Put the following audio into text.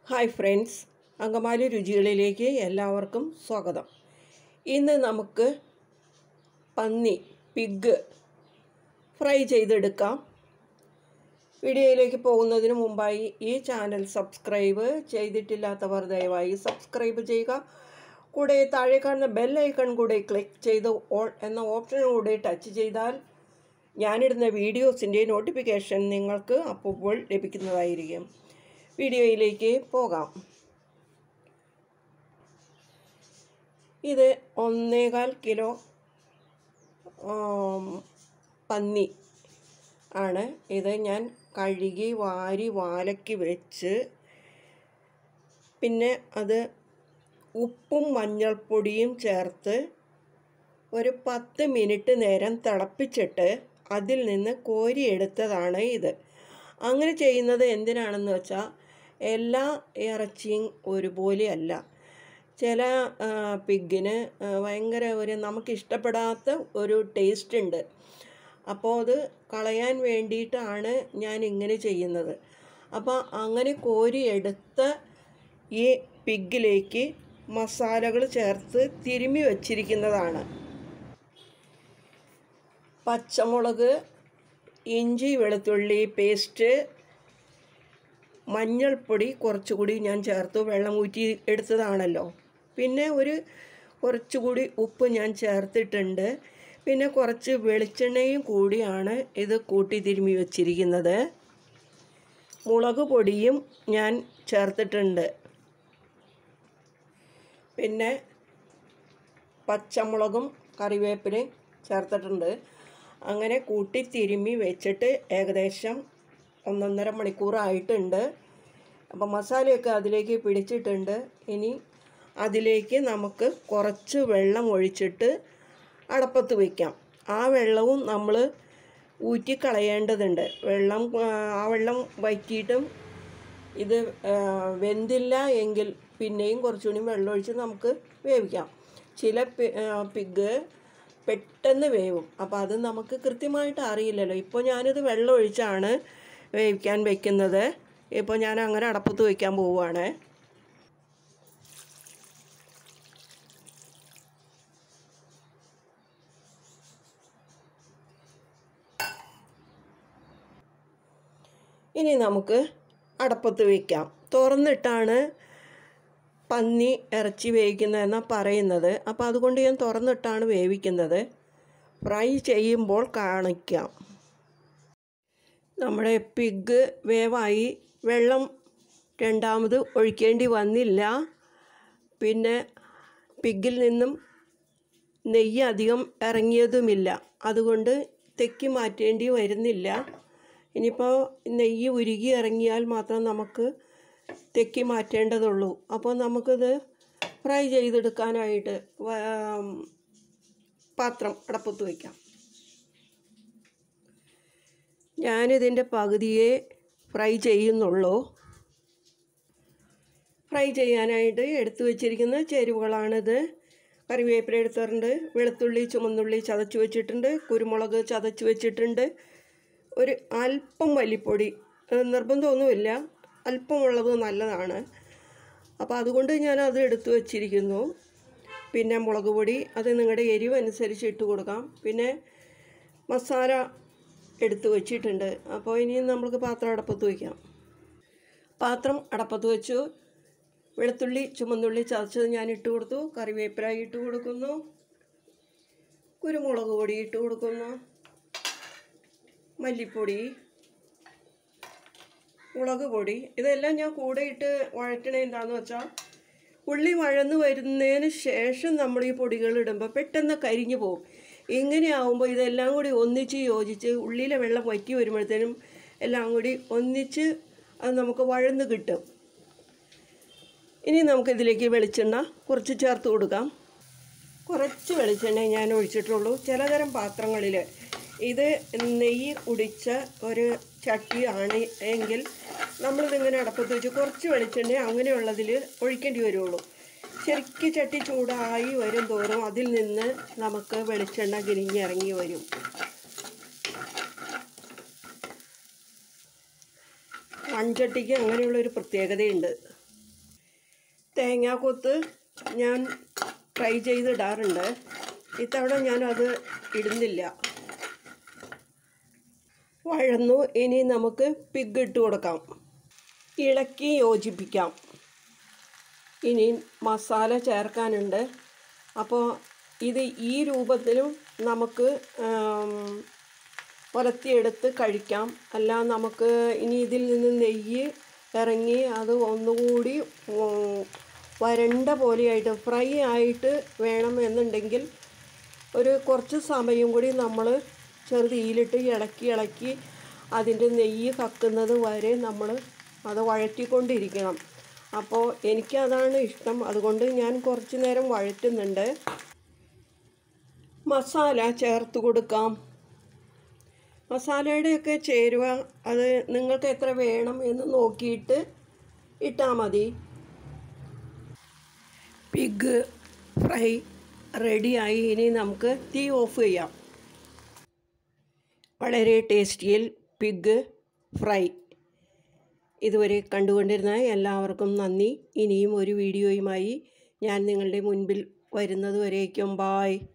hi friends Angamaly രുചികളിലേക്ക് എല്ലാവർക്കും സ്വാഗതം ഇന്ന് നമുക്ക് പന്നി പിഗ് ഫ്രൈ ചെയ്തെടുക്കാം വീഡിയോയിലേക്ക് പോകുന്നതിന് മുമ്പായി ഈ ചാനൽ സബ്സ്ക്രൈബ് ചെയ്തിട്ടില്ലാത്തവർ ദയവായി സബ്സ്ക്രൈബ് ചെയ്യുക കൂടെ താഴെ കാണുന്ന ബെൽ ഐക്കൺ കൂടെ ക്ലിക്ക് ചെയ്ത് ഓൾ എന്ന ഓപ്ഷൻ കൂടെ ടച്ച് ചെയ്താൽ ഞാനിടുന്ന വീഡിയോസിൻ്റെ നോട്ടിഫിക്കേഷൻ നിങ്ങൾക്ക് അപ്പോൾ ലഭിക്കുന്നതായിരിക്കും വീഡിയോയിലേക്ക് പോകാം ഇത് ഒന്നേകാൽ കിലോ ആം, പന്നി ആണ് ഇത് ഞാൻ കഴുകി വാരി വാലക്കി വെച്ച് പിന്നെ അത് ഉപ്പും മഞ്ഞൾപ്പൊടിയും ചേർത്ത് ഒരു പത്ത് മിനിറ്റ് നേരം തിളപ്പിച്ചിട്ട് അതിൽ നിന്ന് കോരിയെടുത്തതാണ് ഇത് അങ്ങനെ ചെയ്യുന്നത് എന്തിനാണെന്ന് വെച്ചാൽ എല്ലാ ഇറച്ചിയും ഒരുപോലെയല്ല ചില ആ, പിഗിന് ആ, ഭയങ്കര ഒരു നമുക്ക് ഇഷ്ടപ്പെടാത്ത ഒരു ടേസ്റ്റ് ഉണ്ട് അപ്പോൾ അത് കളയാൻ വേണ്ടിയിട്ടാണ് ഞാൻ ഇങ്ങനെ ചെയ്യുന്നത് അപ്പോൾ അങ്ങനെ കോരിയെടുത്ത ഈ പിഗിലേക്ക് മസാലകൾ ചേർത്ത് തിരുമ്മി വച്ചിരിക്കുന്നതാണ് പച്ചമുളക് ഇഞ്ചി വെളുത്തുള്ളി പേസ്റ്റ് മഞ്ഞൾപ്പൊടി കുറച്ചുകൂടി ഞാൻ ചേർത്തു വെള്ളം ഊറ്റി എടുത്തതാണല്ലോ പിന്നെ ഒരു കുറച്ചുകൂടി ഉപ്പ് ഞാൻ ചേർത്തിട്ടുണ്ട് പിന്നെ കുറച്ച് വെളിച്ചെണ്ണയും കൂടിയാണ് ഇത് കൂട്ടി തിരുമ്മി വച്ചിരിക്കുന്നത് മുളക് പൊടിയും ഞാൻ ചേർത്തിട്ടുണ്ട് പിന്നെ പച്ചമുളകും കറിവേപ്പിലയും ചേർത്തിട്ടുണ്ട് അങ്ങനെ കൂട്ടി തിരുമ്മി വെച്ചിട്ട് ഏകദേശം ഒന്നൊന്നര മണിക്കൂറായിട്ടുണ്ട് അപ്പോൾ മസാലയൊക്കെ അതിലേക്ക് പിടിച്ചിട്ടുണ്ട് ഇനി അതിലേക്ക് നമുക്ക് കുറച്ച് വെള്ളം ഒഴിച്ചിട്ട് അടപ്പത്ത് വയ്ക്കാം ആ വെള്ളവും നമ്മൾ ഊറ്റിക്കളയേണ്ടതുണ്ട് വെള്ളം ആ, ആ വെള്ളം വറ്റിയിട്ടും ഇത് ആ, വെന്തില്ല എങ്കിൽ പിന്നെയും കുറച്ചുകൂടി വെള്ളമൊഴിച്ച് നമുക്ക് വേവിക്കാം ചില പി പിഗ് പെട്ടെന്ന് വേവും അപ്പോൾ അത് നമുക്ക് കൃത്യമായിട്ട് അറിയില്ലല്ലോ ഇപ്പോൾ ഞാനിത് വെള്ളം ഒഴിച്ചാണ് വേവിക്കാൻ വെക്കുന്നത് ഇപ്പോൾ ഞാൻ അങ്ങനെ അടപ്പത്ത് വയ്ക്കാൻ പോവുകയാണ് ഇനി നമുക്ക് അടപ്പത്ത് വയ്ക്കാം തുറന്നിട്ടാണ് പന്നി ഇറച്ചി വേവിക്കുന്നതെന്നാണ് പറയുന്നത് അപ്പോൾ അതുകൊണ്ട് ഞാൻ തുറന്നിട്ടാണ് വേവിക്കുന്നത് ഫ്രൈ ചെയ്യുമ്പോൾ കാണിക്കാം നമ്മുടെ പിഗ് വേവായി വെള്ളം രണ്ടാമത് ഒഴിക്കേണ്ടി വന്നില്ല പിന്നെ പിഗിൽ നിന്നും നെയ്യ് അധികം ഇറങ്ങിയതുമില്ല അതുകൊണ്ട് തെക്കി മാറ്റേണ്ടി വരുന്നില്ല ഇനിയിപ്പോൾ നെയ്യ് ഉരുകി ഇറങ്ങിയാൽ മാത്രം നമുക്ക് തെക്കി മാറ്റേണ്ടതുള്ളൂ അപ്പോൾ നമുക്കിത് ഫ്രൈ ചെയ്തെടുക്കാനായിട്ട് വ- പാത്രം അടപ്പത്ത് വയ്ക്കാം ഞാനിതിൻ്റെ പകുതിയെ ഫ്രൈ ചെയ്യുന്നുള്ളൂ ഫ്രൈ ചെയ്യാനായിട്ട് എടുത്തു വച്ചിരിക്കുന്ന ചേരുവകളാണിത് കറിവേപ്പില എടുത്തിട്ടുണ്ട് വെളുത്തുള്ളി ചുമന്നുള്ളി ചതച്ച് വെച്ചിട്ടുണ്ട് കുരുമുളക് ചതച്ച് വെച്ചിട്ടുണ്ട് ഒരു അല്പം മല്ലിപ്പൊടി ഏഹ് നിർബന്ധമൊന്നുമില്ല അല്പമുള്ളത് നല്ലതാണ് അപ്പോൾ അതുകൊണ്ട് ഞാൻ അത് എടുത്തു വച്ചിരിക്കുന്നു പിന്നെ മുളക് പൊടി അത് നിങ്ങളുടെ എരിവ് അനുസരിച്ച് ഇട്ട് കൊടുക്കാം പിന്നെ മസാല എടുത്തു വച്ചിട്ടുണ്ട് അപ്പോൾ ഇനി നമുക്ക് പാത്രം അടപ്പത്ത് വയ്ക്കാം പാത്രം അടപ്പത്ത് വെച്ചു വെളുത്തുള്ളി ചുമന്നുള്ളി ചതച്ചത് ഞാൻ ഇട്ട് കൊടുത്തു കറിവേപ്പില ഇട്ട് കൊടുക്കുന്നു കുരുമുളക് പൊടി ഇട്ട് കൊടുക്കുന്നു മല്ലിപ്പൊടി മുളക് പൊടി ഇതെല്ലാം ഞാൻ കൂടെ ഇട്ട് വഴറ്റണ എന്താണെന്ന് വെച്ചാൽ ഉള്ളി വഴന്ന് വരുന്നതിന് ശേഷം നമ്മൾ ഈ പൊടികൾ ഇടുമ്പോൾ പെട്ടെന്ന് കരിഞ്ഞു പോകും ഇങ്ങനെ ആവുമ്പോൾ ഇതെല്ലാം കൂടി ഒന്നിച്ച് യോജിച്ച് ഉള്ളിലെ വെള്ളം വറ്റി വരുമ്പോഴത്തേനും എല്ലാം കൂടി ഒന്നിച്ച് അത് നമുക്ക് വഴന്ന് കിട്ടും ഇനി നമുക്കിതിലേക്ക് വെളിച്ചെണ്ണ കുറച്ച് ചേർത്ത് കൊടുക്കാം കുറച്ച് വെളിച്ചെണ്ണ ഞാൻ ഒഴിച്ചിട്ടുള്ളൂ ചിലതരം പാത്രങ്ങളിൽ ഇത് നെയ്യ് കുടിച്ച ഒരു ചട്ടിയാണ് എങ്കിൽ നമ്മളിതിങ്ങനെ അടപ്പത്ത് വെച്ച് കുറച്ച് വെളിച്ചെണ്ണ അങ്ങനെയുള്ളതിൽ ഒഴിക്കേണ്ടി വരുള്ളൂ ശരിക്കും ചട്ടി ചൂടായി വരും തോറും അതിൽ നിന്ന് നമുക്ക് വെളിച്ചെണ്ണ കിരിഞ്ഞിറങ്ങി വരും മൺചട്ടിക്ക് അങ്ങനെയുള്ളൊരു പ്രത്യേകതയുണ്ട് തേങ്ങാക്കൊത്ത് ഞാൻ ട്രൈ ചെയ്തിടാറുണ്ട് ഇത്തവണ ഞാൻ അത് ഇടുന്നില്ല വഴന്നു ഇനി നമുക്ക് പിഗ് ഇട്ട് കൊടുക്കാം ഇളക്കി യോജിപ്പിക്കാം ഇനി മസാല ചേർക്കാനുണ്ട് അപ്പോൾ ഇത് ഈ രൂപത്തിലും നമുക്ക് ആം, പുലർത്തിയെടുത്ത് കഴിക്കാം അല്ല നമുക്ക് ഇനി ഇതിൽ നിന്ന് നെയ്യ് ഇറങ്ങി അത് ഒന്നുകൂടി ഉം, വരണ്ട പോലെയായിട്ട് ഫ്രൈ ആയിട്ട് വേണം എന്നുണ്ടെങ്കിൽ ഒരു കുറച്ച് സമയം കൂടി നമ്മൾ ചെറുതീയിലിട്ട് ഇളക്കി ഇളക്കി അതിൻ്റെ നെയ്യ് കക്കുന്നത് വരെ നമ്മൾ അത് വഴറ്റിക്കൊണ്ടിരിക്കണം അപ്പോൾ എനിക്കതാണ് ഇഷ്ടം അതുകൊണ്ട് ഞാൻ കുറച്ച് നേരം വഴറ്റുന്നുണ്ട് മസാല ചേർത്ത് കൊടുക്കാം മസാലയുടെയൊക്കെ ചേരുവ അത് നിങ്ങൾക്ക് എത്ര വേണം എന്ന് നോക്കിയിട്ട് ഇട്ടാൽ മതി പിഗ് ഫ്രൈ റെഡിയായി ഇനി നമുക്ക് തീ ഓഫ് ചെയ്യാം വളരെ ടേസ്റ്റിയിൽ പിഗ് ഫ്രൈ ഇതുവരെ കണ്ടുകൊണ്ടിരുന്ന എല്ലാവർക്കും നന്ദി ഇനിയും ഒരു വീഡിയോയുമായി ഞാൻ നിങ്ങളുടെ മുൻപിൽ വരുന്നത് വരേക്കും ബായ്